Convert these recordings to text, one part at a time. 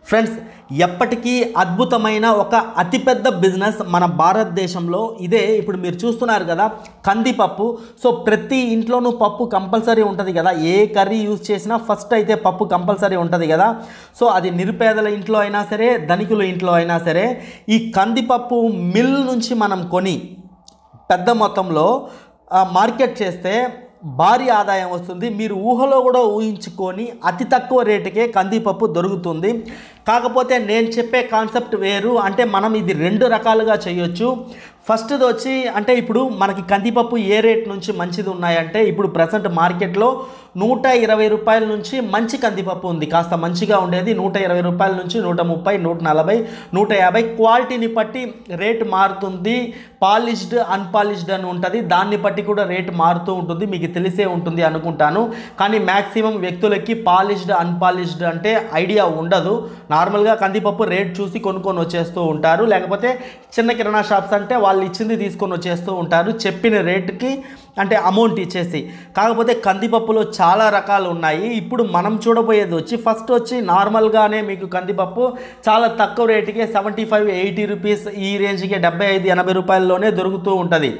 friends ఎప్పటికీ అద్భుతమైన ఒక అతిపెద్ద బిజినెస్ మన భారతదేశంలో ఇదే ఇప్పుడు మీరు చూస్తున్నారు కదా కందిపప్పు సో ప్రతి ఇంట్లోనూ పప్పు కంపల్సరీ ఉంటుంది కదా ఏ కర్రీ యూజ్ చేసినా ఫస్ట్ అయితే పప్పు కంపల్సరీ ఉంటుంది కదా సో అది నిరుపేదల ఇంట్లో అయినా సరే ధనికుల ఇంట్లో అయినా సరే ఈ కందిపప్పు మిల్ నుంచి మనం కొని పెద్ద మొత్తంలో ఆ, మార్కెట్ చేస్తే భారీ ఆదాయం వస్తుంది మీరు ఊహలో కూడా ఊహించుకొని అతి తక్కువ రేటుకే కందిపప్పు దొరుకుతుంది కాకపోతే నేను చెప్పే కాన్సెప్ట్ వేరు అంటే మనం ఇది రెండు రకాలుగా చేయొచ్చు ఫస్ట్ది వచ్చి అంటే ఇప్పుడు మనకి కందిపప్పు ఏ రేట్ నుంచి మంచిది ఉన్నాయంటే ఇప్పుడు ప్రజెంట్ మార్కెట్లో నూట ఇరవై రూపాయల నుంచి మంచి కందిపప్పు ఉంది కాస్త మంచిగా ఉండేది నూట ఇరవై రూపాయల నుంచి నూట ముప్పై నూట నలభై నూట యాభై క్వాలిటీని బట్టి రేట్ మారుతుంది పాలిష్డ్ అన్పాలిష్డ్ అని ఉంటుంది దాన్ని బట్టి కూడా రేట్ మారుతూ ఉంటుంది మీకు తెలిసే ఉంటుంది అనుకుంటాను కానీ మ్యాక్సిమం వ్యక్తులకి పాలిష్డ్ అన్పాలిష్డ్ అంటే ఐడియా ఉండదు నార్మల్గా కందిపప్పు రేట్ చూసి కొనుక్కొని వచ్చేస్తూ ఉంటారు లేకపోతే చిన్న కిరాణా షాప్స్ అంటే వాళ్ళు ఇచ్చింది తీసుకొని వచ్చేస్తూ ఉంటారు చెప్పిన రేటుకి అంటే అమౌంట్ ఇచ్చేసి కాకపోతే కందిపప్పులో చాలా రకాలు ఉన్నాయి ఇప్పుడు మనం చూడబోయేది వచ్చి ఫస్ట్ వచ్చి నార్మల్గానే మీకు కందిపప్పు చాలా తక్కువ రేటుకే సెవెంటీ ఫైవ్ ఎయిటీ రూపీస్ ఈ రేంజ్కి డెబ్బై ఐదు ఎనభై రూపాయల్లోనే దొరుకుతూ ఉంటుంది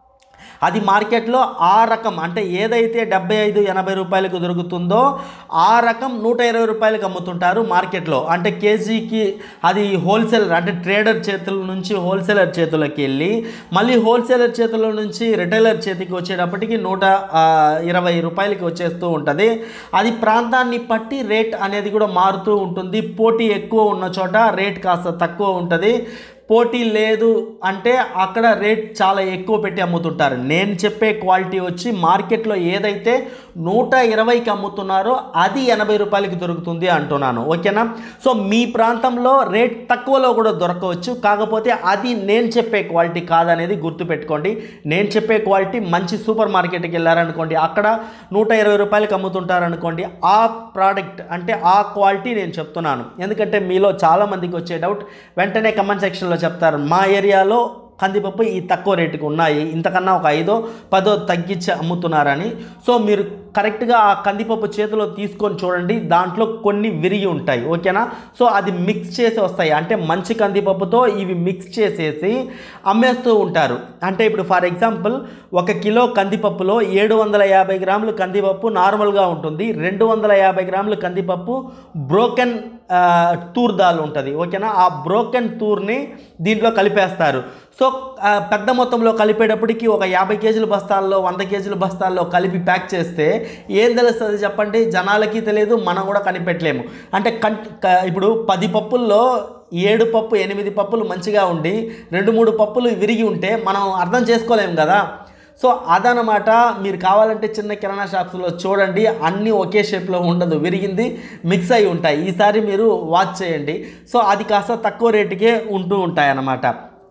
అది మార్కెట్లో ఆ రకం అంటే ఏదైతే డెబ్బై ఐదు ఎనభై రూపాయలకు దొరుకుతుందో ఆ రకం నూట ఇరవై రూపాయలకు అమ్ముతుంటారు మార్కెట్లో అంటే కేజీకి అది హోల్సేలర్ అంటే ట్రేడర్ చేతుల నుంచి హోల్సేలర్ చేతులకి వెళ్ళి మళ్ళీ హోల్సేలర్ చేతుల నుంచి రిటైలర్ చేతికి వచ్చేటప్పటికి నూట ఆ, ఇరవై రూపాయలకి వచ్చేస్తూ ఉంటుంది అది ప్రాంతాన్ని బట్టి రేట్ అనేది కూడా మారుతూ ఉంటుంది పోటీ ఎక్కువ ఉన్న చోట రేట్ కాస్త తక్కువ ఉంటుంది పోటీ లేదు అంటే అక్కడ రేట్ చాలా ఎక్కువ పెట్టి అమ్ముతుంటారు నేను చెప్పే క్వాలిటీ వచ్చి మార్కెట్లో ఏదైతే నూట ఇరవైకి అమ్ముతున్నారో అది ఎనభై రూపాయలకి దొరుకుతుంది అంటున్నాను ఓకేనా సో మీ ప్రాంతంలో రేట్ తక్కువలో కూడా దొరకవచ్చు కాకపోతే అది నేను చెప్పే క్వాలిటీ కాదనేది గుర్తుపెట్టుకోండి నేను చెప్పే క్వాలిటీ మంచి సూపర్ మార్కెట్కి వెళ్ళారనుకోండి అక్కడ నూట ఇరవై రూపాయలకి అమ్ముతుంటారు అనుకోండి ఆ ప్రోడక్ట్ అంటే ఆ క్వాలిటీ నేను చెప్తున్నాను ఎందుకంటే మీలో చాలామందికి వచ్చే డౌట్ వెంటనే కమెంట్ సెక్షన్లో చెప్తారు మా ఏరియాలో కందిపప్పు ఈ తక్కువ రేటుకి ఉన్నాయి ఇంతకన్నా ఒక ఐదో పదో తగ్గించి అమ్ముతున్నారని సో మీరు కరెక్ట్గా ఆ కందిపప్పు చేతిలో తీసుకొని చూడండి దాంట్లో కొన్ని విరిగి ఉంటాయి ఓకేనా సో అది మిక్స్ చేసి వస్తాయి అంటే మంచి కందిపప్పుతో ఇవి మిక్స్ చేసేసి అమ్మేస్తూ ఉంటారు అంటే ఇప్పుడు ఫర్ ఎగ్జాంపుల్ ఒక కిలో కందిపప్పులో ఏడు వందల యాభై గ్రాములు కందిపప్పు నార్మల్గా ఉంటుంది రెండు వందల యాభై గ్రాములు కందిపప్పు బ్రోకెన్ తూర్ దాల్ ఉంటుంది ఓకేనా ఆ బ్రోకెన్ తూర్ని దీంట్లో కలిపేస్తారు సో ఆ, పెద్ద మొత్తంలో కలిపేటప్పటికి ఒక యాభై కేజీల బస్తాల్లో వంద కేజీల బస్తాల్లో కలిపి ప్యాక్ చేస్తే ఏం తెలుస్తుంది చెప్పండి జనాలకి తెలియదు మనం కూడా కనిపెట్టలేము అంటే కం క- ఇప్పుడు పది పప్పుల్లో ఏడు పప్పు ఎనిమిది పప్పులు మంచిగా ఉండి రెండు మూడు పప్పులు విరిగి ఉంటే మనం అర్థం చేసుకోలేము కదా సో అదనమాట మీరు కావాలంటే చిన్న కిరాణా షాప్స్లో చూడండి అన్నీ ఒకే షేప్లో ఉండదు విరిగింది మిక్స్ అయి ఉంటాయి ఈసారి మీరు వాచ్ చేయండి సో అది కాస్త తక్కువ రేటుకే ఉంటూ ఉంటాయి అన్నమాట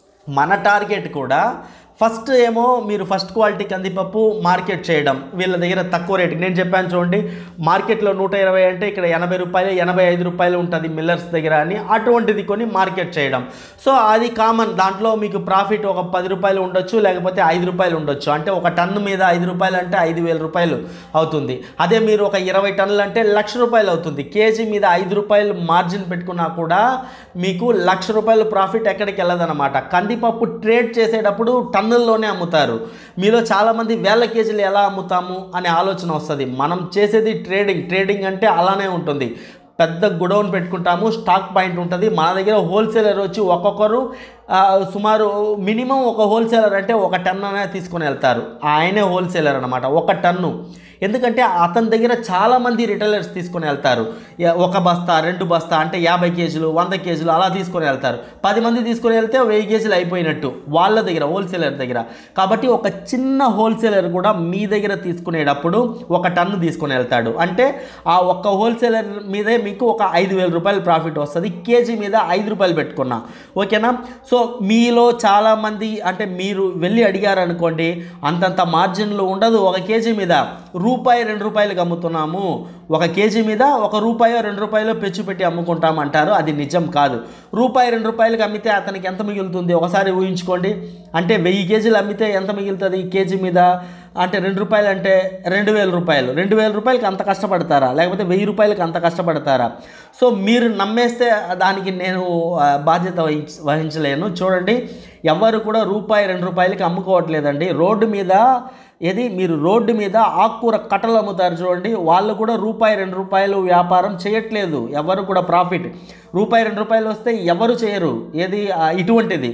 మన టార్గెట్ కూడా ఫస్ట్ ఏమో మీరు ఫస్ట్ క్వాలిటీ కందిపప్పు మార్కెట్ చేయడం వీళ్ళ దగ్గర తక్కువ రేటుకి నేను చెప్పాను చూడండి మార్కెట్లో నూట ఇరవై అంటే ఇక్కడ ఎనభై రూపాయలు ఎనభై ఐదు రూపాయలు ఉంటుంది మిల్లర్స్ దగ్గర అని అటువంటిది కొని మార్కెట్ చేయడం సో అది కామన్ దాంట్లో మీకు ప్రాఫిట్ ఒక పది రూపాయలు ఉండొచ్చు లేకపోతే ఐదు రూపాయలు ఉండొచ్చు అంటే ఒక టన్ను మీద ఐదు రూపాయలు అంటే ఐదు వేల రూపాయలు అవుతుంది అదే మీరు ఒక ఇరవై టన్నులు అంటే లక్ష రూపాయలు అవుతుంది కేజీ మీద ఐదు రూపాయలు మార్జిన్ పెట్టుకున్నా కూడా మీకు లక్ష రూపాయలు ప్రాఫిట్ ఎక్కడికి వెళ్ళదన్నమాట కందిపప్పు ట్రేడ్ చేసేటప్పుడు టన్నుల్లోనే అమ్ముతారు మీలో చాలామంది వేల కేజీలు ఎలా అమ్ముతాము అనే ఆలోచన వస్తుంది మనం చేసేది ట్రేడింగ్ ట్రేడింగ్ అంటే అలానే ఉంటుంది పెద్ద గుడౌన్ పెట్టుకుంటాము స్టాక్ పాయింట్ ఉంటుంది మన దగ్గర హోల్సేలర్ వచ్చి ఒక్కొక్కరు ఆ, సుమారు మినిమం ఒక హోల్సేలర్ అంటే ఒక టన్ అనే తీసుకొని వెళ్తారు ఆయనే హోల్సేలర్ అనమాట ఒక టన్ను ఎందుకంటే అతని దగ్గర చాలామంది రిటైలర్స్ తీసుకొని వెళ్తారు యా- ఒక బస్తా రెండు బస్తా అంటే యాభై కేజీలు వంద కేజీలు అలా తీసుకొని వెళ్తారు పది మంది తీసుకొని వెళ్తే వెయ్యి కేజీలు అయిపోయినట్టు వాళ్ళ దగ్గర హోల్సేలర్ దగ్గర కాబట్టి ఒక చిన్న హోల్సేలర్ కూడా మీ దగ్గర తీసుకునేటప్పుడు ఒక టన్ను తీసుకొని వెళ్తాడు అంటే ఆ ఒక్క హోల్సేలర్ మీదే మీకు ఒక ఐదు వేల రూపాయలు ప్రాఫిట్ వస్తుంది కేజీ మీద ఐదు రూపాయలు పెట్టుకున్నా ఓకేనా సో మీలో చాలామంది అంటే మీరు వెళ్ళి అడిగారు అనుకోండి అంతంత మార్జిన్లు ఉండదు ఒక కేజీ మీద రూపాయి రెండు రూపాయలకు అమ్ముతున్నాము ఒక కేజీ మీద ఒక రూపాయో రెండు రూపాయలు పెచ్చు పెట్టి అమ్ముకుంటాం అంటారు అది నిజం కాదు రూపాయి రెండు రూపాయలకి అమ్మితే అతనికి ఎంత మిగులుతుంది ఒకసారి ఊహించుకోండి అంటే వెయ్యి కేజీలు అమ్మితే ఎంత మిగులుతుంది కేజీ మీద అంటే రెండు రూపాయలు అంటే రెండు వేల రూపాయలు రెండు వేల రూపాయలకి అంత కష్టపడతారా లేకపోతే వెయ్యి రూపాయలకి అంత కష్టపడతారా సో మీరు నమ్మేస్తే దానికి నేను ఆ, బాధ్యత వహించ వహించలేను చూడండి ఎవరు కూడా రూపాయి రెండు రూపాయలకి అమ్ముకోవట్లేదండి రోడ్డు మీద ఏది మీరు రోడ్డు మీద ఆకుకూర కట్టలు అమ్ముతారు చూడండి వాళ్ళు కూడా రూపాయి రెండు రూపాయలు వ్యాపారం చేయట్లేదు ఎవరు కూడా ప్రాఫిట్ రూపాయి రెండు రూపాయలు వస్తే ఎవరు చేయరు ఏది ఆ, ఇటువంటిది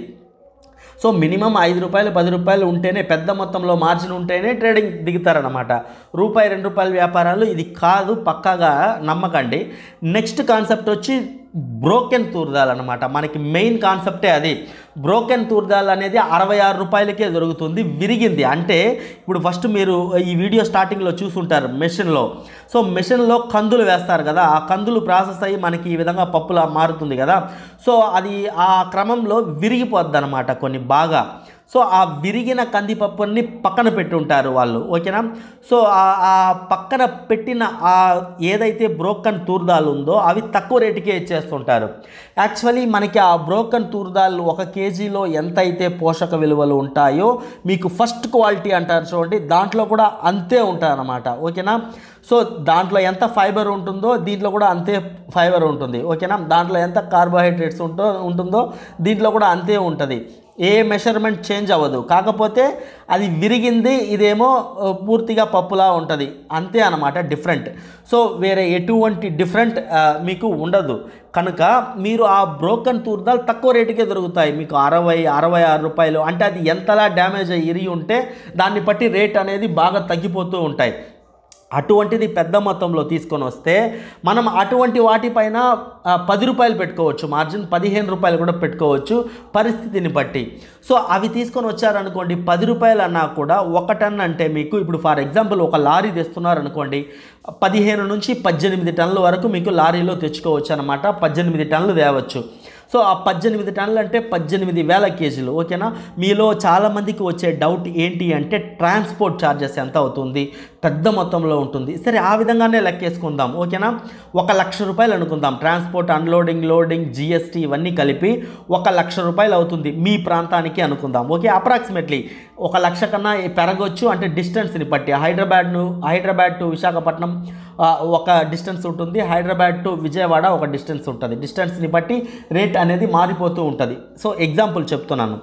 సో మినిమం ఐదు రూపాయలు పది రూపాయలు ఉంటేనే పెద్ద మొత్తంలో మార్జిన్ ఉంటేనే ట్రేడింగ్ దిగుతారనమాట రూపాయి రెండు రూపాయల వ్యాపారాలు ఇది కాదు పక్కాగా నమ్మకండి నెక్స్ట్ కాన్సెప్ట్ వచ్చి బ్రోకెన్ తూర్దాల్ అనమాట మనకి మెయిన్ కాన్సెప్టే అది బ్రోకెన్ తూర్దాల్ అనేది అరవై ఆరు రూపాయలకే దొరుకుతుంది విరిగింది అంటే ఇప్పుడు ఫస్ట్ మీరు ఈ వీడియో స్టార్టింగ్లో చూసుంటారు మెషిన్లో సో మెషిన్లో కందులు వేస్తారు కదా ఆ కందులు ప్రాసెస్ అయ్యి మనకి ఈ విధంగా పప్పులా మారుతుంది కదా సో అది ఆ క్రమంలో విరిగిపోద్ది అనమాట కొన్ని బాగా సో ఆ విరిగిన కందిపప్పుని పక్కన పెట్టి ఉంటారు వాళ్ళు ఓకేనా సో ఆ- ఆ పక్కన పెట్టిన ఆ ఏదైతే బ్రోకన్ తూర్దాలు ఉందో అవి తక్కువ రేటుకే ఇచ్చేస్తుంటారు యాక్చువల్లీ మనకి ఆ బ్రోకన్ తూర్దాలు ఒక కేజీలో ఎంత అయితే పోషక విలువలు ఉంటాయో మీకు ఫస్ట్ క్వాలిటీ అంటారు చూడండి దాంట్లో కూడా అంతే ఉంటాయన్నమాట ఓకేనా సో దాంట్లో ఎంత ఫైబర్ ఉంటుందో దీంట్లో కూడా అంతే ఫైబర్ ఉంటుంది ఓకేనా దాంట్లో ఎంత కార్బోహైడ్రేట్స్ ఉంటో ఉంటుందో దీంట్లో కూడా అంతే ఉంటుంది ఏ మెషర్మెంట్ చేంజ్ అవ్వదు కాకపోతే అది విరిగింది ఇదేమో ఆ, పూర్తిగా పప్పులా ఉంటుంది అంతే అన్నమాట డిఫరెంట్ సో వేరే ఎటువంటి డిఫరెంట్ ఆ, మీకు ఉండదు కనుక మీరు ఆ బ్రోకన్ తూర్దాలు తక్కువ రేటుకే దొరుకుతాయి మీకు అరవై అరవై ఆరు రూపాయలు అంటే అది ఎంతలా డ్యామేజ్ అయ్యి ఇరిగి ఉంటే దాన్ని బట్టి రేట్ అనేది బాగా తగ్గిపోతూ ఉంటాయి అటువంటిది పెద్ద మొత్తంలో తీసుకొని వస్తే మనం అటువంటి వాటిపైన ఆ, పది రూపాయలు పెట్టుకోవచ్చు మార్జిన్ పదిహేను రూపాయలు కూడా పెట్టుకోవచ్చు పరిస్థితిని బట్టి సో అవి తీసుకొని వచ్చారనుకోండి పది రూపాయలు అన్నా కూడా ఒక టన్ అంటే మీకు ఇప్పుడు ఫర్ ఎగ్జాంపుల్ ఒక లారీ తెస్తున్నారు అనుకోండి పదిహేను నుంచి పద్దెనిమిది టన్నుల వరకు మీకు లారీలో తెచ్చుకోవచ్చు అనమాట పద్దెనిమిది టన్నులు తేవచ్చు సో ఆ పద్దెనిమిది టన్నులు అంటే పద్దెనిమిది వేల కేజీలు ఓకేనా మీలో చాలామందికి వచ్చే డౌట్ ఏంటి అంటే ట్రాన్స్పోర్ట్ ఛార్జెస్ ఎంత అవుతుంది పెద్ద మొత్తంలో ఉంటుంది సరే ఆ విధంగానే లెక్కేసుకుందాం ఓకేనా ఒక లక్ష రూపాయలు అనుకుందాం ట్రాన్స్పోర్ట్ అన్లోడింగ్ లోడింగ్ జిఎస్టీ ఇవన్నీ కలిపి ఒక లక్ష రూపాయలు అవుతుంది మీ ప్రాంతానికి అనుకుందాం ఓకే అప్రాక్సిమేట్లీ ఒక లక్ష కన్నా పెరగొచ్చు అంటే డిస్టెన్స్ని బట్టి హైదరాబాద్ను హైదరాబాద్ టు విశాఖపట్నం ఆ, ఒక డిస్టెన్స్ ఉంటుంది హైదరాబాద్ టు విజయవాడ ఒక డిస్టెన్స్ ఉంటుంది డిస్టెన్స్ని బట్టి రేట్ అనేది మారిపోతూ ఉంటుంది సో ఎగ్జాంపుల్ చెప్తున్నాను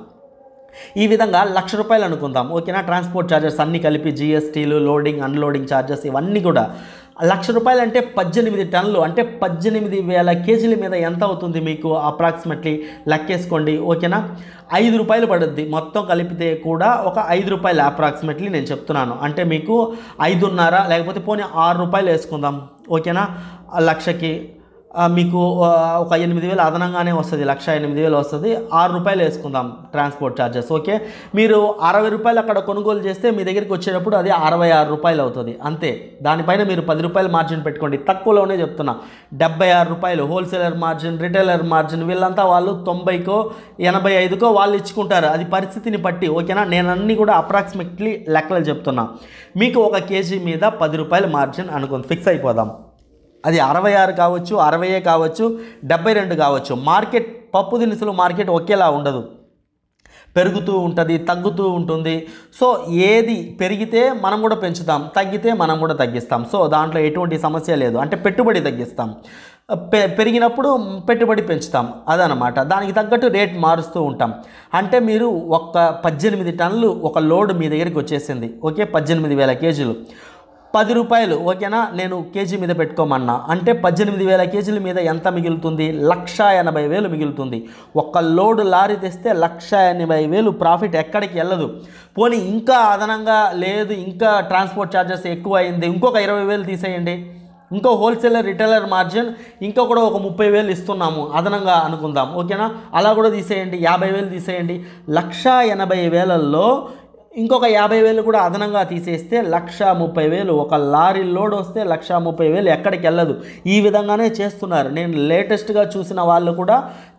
ఈ విధంగా లక్ష రూపాయలు అనుకుందాం ఓకేనా ట్రాన్స్పోర్ట్ ఛార్జెస్ అన్నీ కలిపి జిఎస్టీలు లోడింగ్ అన్లోడింగ్ ఛార్జెస్ ఇవన్నీ కూడా లక్ష రూపాయలు అంటే పద్దెనిమిది టన్నులు అంటే పద్దెనిమిది వేల కేజీల మీద ఎంత అవుతుంది మీకు అప్రాక్సిమేట్లీ లెక్కేసుకోండి ఓకేనా ఐదు రూపాయలు పడుద్ది మొత్తం కలిపితే కూడా ఒక ఐదు రూపాయలు అప్రాక్సిమేట్లీ నేను చెప్తున్నాను అంటే మీకు ఐదున్నర లేకపోతే పోనీ ఆరు రూపాయలు వేసుకుందాం ఓకేనా ఆ లక్షకి ఆ, మీకు ఆ, ఒక ఎనిమిది వేలు అదనంగానే వస్తుంది లక్ష ఎనిమిది వేలు వస్తుంది ఆరు రూపాయలు వేసుకుందాం ట్రాన్స్పోర్ట్ ఛార్జెస్ ఓకే మీరు అరవై రూపాయలు అక్కడ కొనుగోలు చేస్తే మీ దగ్గరికి వచ్చేటప్పుడు అది అరవై ఆరు రూపాయలు అవుతుంది అంతే దానిపైన మీరు పది రూపాయలు మార్జిన్ పెట్టుకోండి తక్కువలోనే చెప్తున్నా డెబ్బై ఆరు రూపాయలు హోల్సేలర్ మార్జిన్ రిటైలర్ మార్జిన్ వీళ్ళంతా వాళ్ళు తొంభైకో ఎనభై ఐదుకో వాళ్ళు ఇచ్చుకుంటారు అది పరిస్థితిని బట్టి ఓకేనా నేను అన్ని కూడా అప్రాక్సిమేట్లీ లెక్కలు చెప్తున్నా మీకు ఒక కేజీ మీద పది రూపాయల మార్జిన్ అనుకుంది ఫిక్స్ అయిపోదాం అది అరవై ఆరు కావచ్చు అరవైయే కావచ్చు డెబ్బై రెండు కావచ్చు మార్కెట్ పప్పు దినుసులు మార్కెట్ ఒకేలా ఉండదు పెరుగుతూ ఉంటుంది తగ్గుతూ ఉంటుంది సో ఏది పెరిగితే మనం కూడా పెంచుతాం తగ్గితే మనం కూడా తగ్గిస్తాం సో దాంట్లో ఎటువంటి సమస్య లేదు అంటే పెట్టుబడి తగ్గిస్తాం పె పెరిగినప్పుడు పెట్టుబడి పెంచుతాం అదనమాట దానికి తగ్గట్టు రేట్ మారుస్తూ ఉంటాం అంటే మీరు ఒక్క పద్దెనిమిది టన్నులు ఒక లోడ్ మీ దగ్గరికి వచ్చేసింది ఓకే పద్దెనిమిది వేల కేజీలు పది రూపాయలు ఓకేనా నేను కేజీ మీద పెట్టుకోమన్నా అంటే పద్దెనిమిది వేల కేజీల మీద ఎంత మిగులుతుంది లక్ష ఎనభై వేలు మిగులుతుంది ఒక్క లోడ్ లారీ తెస్తే లక్ష ఎనభై వేలు ప్రాఫిట్ ఎక్కడికి వెళ్ళదు పోనీ ఇంకా అదనంగా లేదు ఇంకా ట్రాన్స్పోర్ట్ ఛార్జెస్ ఎక్కువ అయింది ఇంకొక ఇరవై వేలు తీసేయండి ఇంకో హోల్సేలర్ రిటైలర్ మార్జిన్ ఇంకా కూడా ఒక ముప్పై వేలు ఇస్తున్నాము అదనంగా అనుకుందాం ఓకేనా అలా కూడా తీసేయండి యాభై వేలు తీసేయండి లక్ష ఎనభై వేలల్లో ఇంకొక యాభై వేలు కూడా అదనంగా తీసేస్తే లక్ష ముప్పై వేలు ఒక లారీ లోడ్ వస్తే లక్ష ముప్పై వేలు ఎక్కడికి వెళ్ళదు ఈ విధంగానే చేస్తున్నారు నేను లేటెస్ట్గా చూసిన వాళ్ళు కూడా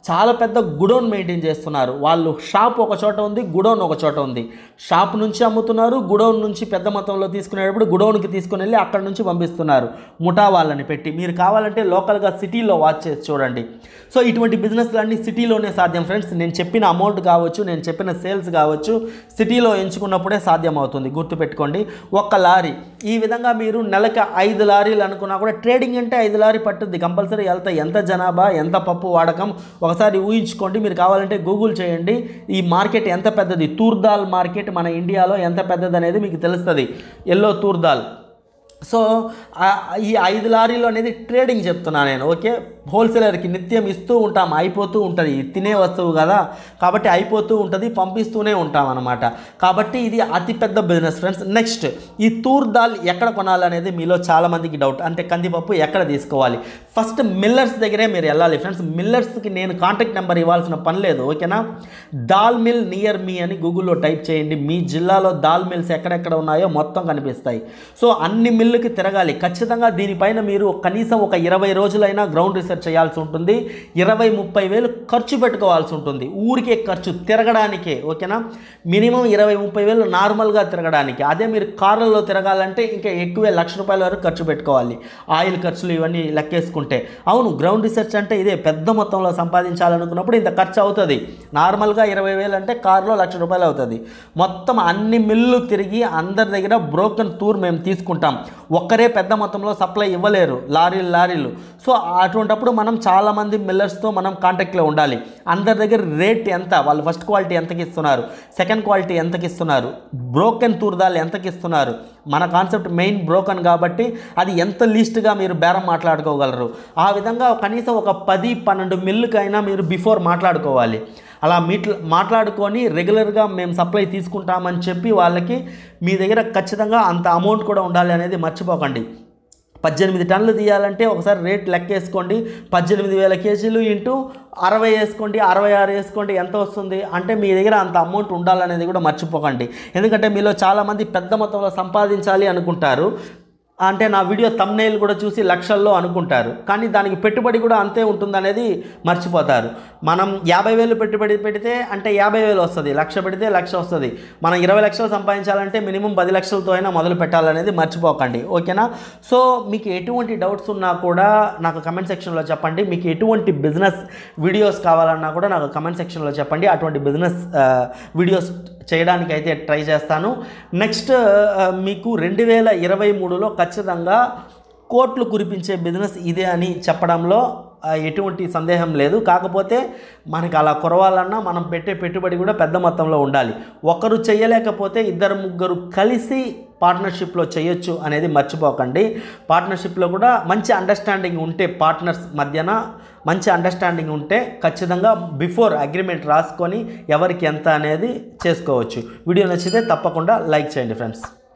చాలా పెద్ద గుడౌన్ మెయింటైన్ చేస్తున్నారు వాళ్ళు షాప్ ఒక చోట ఉంది గుడౌన్ ఒక చోట ఉంది షాప్ నుంచి అమ్ముతున్నారు గుడౌన్ నుంచి పెద్ద మొత్తంలో తీసుకునేటప్పుడు గుడౌన్కి తీసుకుని వెళ్ళి అక్కడ నుంచి పంపిస్తున్నారు ముఠా వాళ్ళని పెట్టి మీరు కావాలంటే లోకల్గా సిటీలో వాచ్ చేసి చూడండి సో ఇటువంటి బిజినెస్లన్నీ సిటీలోనే సాధ్యం ఫ్రెండ్స్ నేను చెప్పిన అమౌంట్ కావచ్చు నేను చెప్పిన సేల్స్ కావచ్చు సిటీలో ఎంచుకున్నప్పుడే సాధ్యం అవుతుంది గుర్తుపెట్టుకోండి ఒక్క లారీ ఈ విధంగా మీరు నెలకు ఐదు లారీలు అనుకున్నా కూడా ట్రేడింగ్ అంటే ఐదు లారీ పట్టుద్ది కంపల్సరీ వెళ్తా ఎంత జనాభా ఎంత పప్పు వాడకం ఒకసారి ఊహించుకోండి మీరు కావాలంటే గూగుల్ చేయండి ఈ మార్కెట్ ఎంత పెద్దది తూర్దాల్ మార్కెట్ మన ఇండియాలో ఎంత పెద్దది అనేది మీకు తెలుస్తుంది ఎల్లో తూర్దాల్ సో ఆ- ఈ ఐదు లారీలు అనేది ట్రేడింగ్ చెప్తున్నా నేను ఓకే హోల్సేలర్కి నిత్యం ఇస్తూ ఉంటాం అయిపోతూ ఉంటుంది ఇది తినే వస్తువు కదా కాబట్టి అయిపోతూ ఉంటుంది పంపిస్తూనే ఉంటాం అనమాట కాబట్టి ఇది అతిపెద్ద బిజినెస్ ఫ్రెండ్స్ నెక్స్ట్ ఈ తూర్ దాల్ ఎక్కడ కొనాలనేది మీలో చాలామందికి డౌట్ అంటే కందిపప్పు ఎక్కడ తీసుకోవాలి ఫస్ట్ మిల్లర్స్ దగ్గరే మీరు వెళ్ళాలి ఫ్రెండ్స్ మిల్లర్స్కి నేను కాంటాక్ట్ నెంబర్ ఇవ్వాల్సిన పని లేదు ఓకేనా దాల్ మిల్ నియర్ మీ అని గూగుల్లో టైప్ చేయండి మీ జిల్లాలో దాల్ మిల్స్ ఎక్కడెక్కడ ఉన్నాయో మొత్తం కనిపిస్తాయి సో అన్ని మిల్లుకి తిరగాలి ఖచ్చితంగా దీనిపైన మీరు కనీసం ఒక ఇరవై రోజులైనా గ్రౌండ్ రీసెర్చ్ చేయాల్సి ఉంటుంది ఇరవై ముప్పై వేలు ఖర్చు పెట్టుకోవాల్సి ఉంటుంది ఊరికే ఖర్చు తిరగడానికే ఓకేనా మినిమం ఇరవై ముప్పై వేలు నార్మల్గా తిరగడానికి అదే మీరు కార్లలో తిరగాలంటే ఇంకా ఎక్కువే లక్ష రూపాయల వరకు ఖర్చు పెట్టుకోవాలి ఆయిల్ ఖర్చులు ఇవన్నీ లెక్కేసుకుంటే అవును గ్రౌండ్ రీసెర్చ్ అంటే ఇదే పెద్ద మొత్తంలో సంపాదించాలనుకున్నప్పుడు ఇంత ఖర్చు అవుతుంది నార్మల్గా ఇరవై వేలు అంటే కారులో లక్ష రూపాయలు అవుతుంది మొత్తం అన్ని మిల్లు తిరిగి అందరి దగ్గర బ్రోకన్ టూర్ మేము తీసుకుంటాం ఒక్కరే పెద్ద మొత్తంలో సప్లై ఇవ్వలేరు లారీలు లారీలు సో అటువంటప్పుడు మనం చాలామంది మిల్లర్స్తో మనం కాంటాక్ట్లో ఉండాలి అందరి దగ్గర రేట్ ఎంత వాళ్ళు ఫస్ట్ క్వాలిటీ ఎంతకి ఇస్తున్నారు సెకండ్ క్వాలిటీ ఎంతకి ఇస్తున్నారు బ్రోకెన్ తూర్దాలు ఎంతకి ఇస్తున్నారు మన కాన్సెప్ట్ మెయిన్ బ్రోకన్ కాబట్టి అది ఎంత లీస్ట్గా మీరు బేరం మాట్లాడుకోగలరు ఆ విధంగా కనీసం ఒక పది పన్నెండు మిల్లుకైనా మీరు బిఫోర్ మాట్లాడుకోవాలి అలా మీట్ మాట్లాడుకొని రెగ్యులర్గా మేము సప్లై తీసుకుంటామని చెప్పి వాళ్ళకి మీ దగ్గర ఖచ్చితంగా అంత అమౌంట్ కూడా ఉండాలి అనేది మర్చిపోకండి పద్దెనిమిది టన్నులు తీయాలంటే ఒకసారి రేట్ లెక్క వేసుకోండి పద్దెనిమిది వేల కేజీలు ఇంటూ అరవై వేసుకోండి అరవై ఆరు వేసుకోండి ఎంత వస్తుంది అంటే మీ దగ్గర అంత అమౌంట్ ఉండాలనేది కూడా మర్చిపోకండి ఎందుకంటే మీలో చాలామంది పెద్ద మొత్తంలో సంపాదించాలి అనుకుంటారు అంటే నా వీడియో తమ్నేల్ కూడా చూసి లక్షల్లో అనుకుంటారు కానీ దానికి పెట్టుబడి కూడా అంతే ఉంటుందనేది మర్చిపోతారు మనం యాభై వేలు పెట్టుబడి పెడితే అంటే యాభై వేలు వస్తుంది లక్ష పెడితే లక్ష వస్తుంది మనం ఇరవై లక్షలు సంపాదించాలంటే మినిమం పది లక్షలతో అయినా మొదలు పెట్టాలనేది మర్చిపోకండి ఓకేనా సో మీకు ఎటువంటి డౌట్స్ ఉన్నా కూడా నాకు కమెంట్ సెక్షన్లో చెప్పండి మీకు ఎటువంటి బిజినెస్ వీడియోస్ కావాలన్నా కూడా నాకు కమెంట్ సెక్షన్లో చెప్పండి అటువంటి బిజినెస్ వీడియోస్ చేయడానికి అయితే ట్రై చేస్తాను నెక్స్ట్ మీకు రెండు వేల ఇరవై మూడులో ఖచ్చితంగా కోట్లు కురిపించే బిజినెస్ ఇదే అని చెప్పడంలో ఆ, ఎటువంటి సందేహం లేదు కాకపోతే మనకి అలా కురవాలన్నా మనం పెట్టే పెట్టుబడి కూడా పెద్ద మొత్తంలో ఉండాలి ఒకరు చేయలేకపోతే ఇద్దరు ముగ్గురు కలిసి పార్ట్నర్షిప్లో చేయొచ్చు అనేది మర్చిపోకండి పార్ట్నర్షిప్లో కూడా మంచి అండర్స్టాండింగ్ ఉంటే పార్ట్నర్స్ మధ్యన మంచి అండర్స్టాండింగ్ ఉంటే ఖచ్చితంగా బిఫోర్ అగ్రిమెంట్ రాసుకొని ఎవరికి ఎంత అనేది చేసుకోవచ్చు వీడియో నచ్చితే తప్పకుండా లైక్ చేయండి ఫ్రెండ్స్